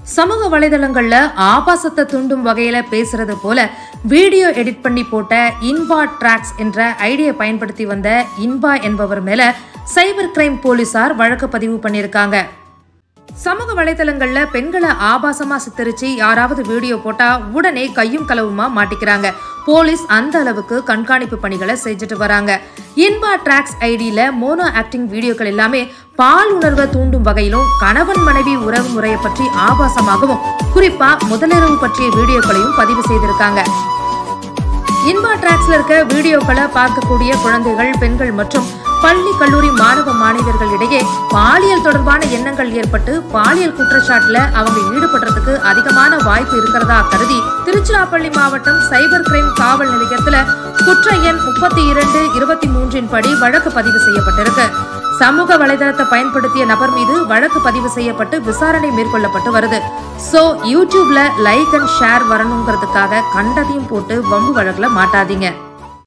சமூக வலைதளங்கள்ல ஆபாசத்தை தூண்டும் வகையில பேசுறது போல வீடியோ எடிட் பண்ணி போட்ட இன்பா ட்ராக்ஸ் என்ற ஐடியை பயன்படுத்தி வந்த இன்பா என்பவர் மேல சைபர் கிரைம் போலீசார் வழக்கு பதிவு பண்ணியிருக்காங்க சமூக வலைதளங்கள்ல பெண்களை ஆபாசமா சித்தரிச்சு யாராவது வீடியோ போட்டா உடனே கையும் களவுமா மாட்டிக்கிறாங்க போலீஸ் அந்த அளவுக்கு கண்காணிப்பு பணிகளை செஞ்சுட்டு வராங்க இன்பா ட்ராக்ஸ் ஐடியில மோனோ ஆக்டிங் வீடியோக்கள் எல்லாமே பால் உணர்வை தூண்டும் வகையிலும் கணவன் மனைவி உறவு முறையை பற்றி ஆபாசமாகவும் குறிப்பா முதலிரவு பற்றிய வீடியோக்களையும் பதிவு செய்திருக்காங்க இன்பா டிராக்ஸ்ல இருக்க வீடியோக்களை பார்க்கக்கூடிய குழந்தைகள் பெண்கள் மற்றும் பள்ளி கல்லூரி மாணவ மாணவியர்கள் இடையே பாலியல் தொடர்பான எண்ணங்கள் ஏற்பட்டு பாலியல் குற்றச்சாட்டுல அவங்க ஈடுபடுறதுக்கு அதிகமான வாய்ப்பு இருக்கிறதா கருதி திருச்சிராப்பள்ளி மாவட்டம் சைபர் கிரைம் காவல் நிலையத்துல குற்ற எண் முப்பத்தி இரண்டு இருபத்தி மூன்றின் படி வழக்கு பதிவு செய்யப்பட்டிருக்கு சமூக வலைதளத்தை பயன்படுத்திய நபர் மீது வழக்கு பதிவு செய்யப்பட்டு விசாரணை மேற்கொள்ளப்பட்டு வருது சோ யூடியூப்ல லைக் அண்ட் ஷேர் வரணுங்கிறதுக்காக கண்டதையும் போட்டு வம்பு வழக்குல மாட்டாதீங்க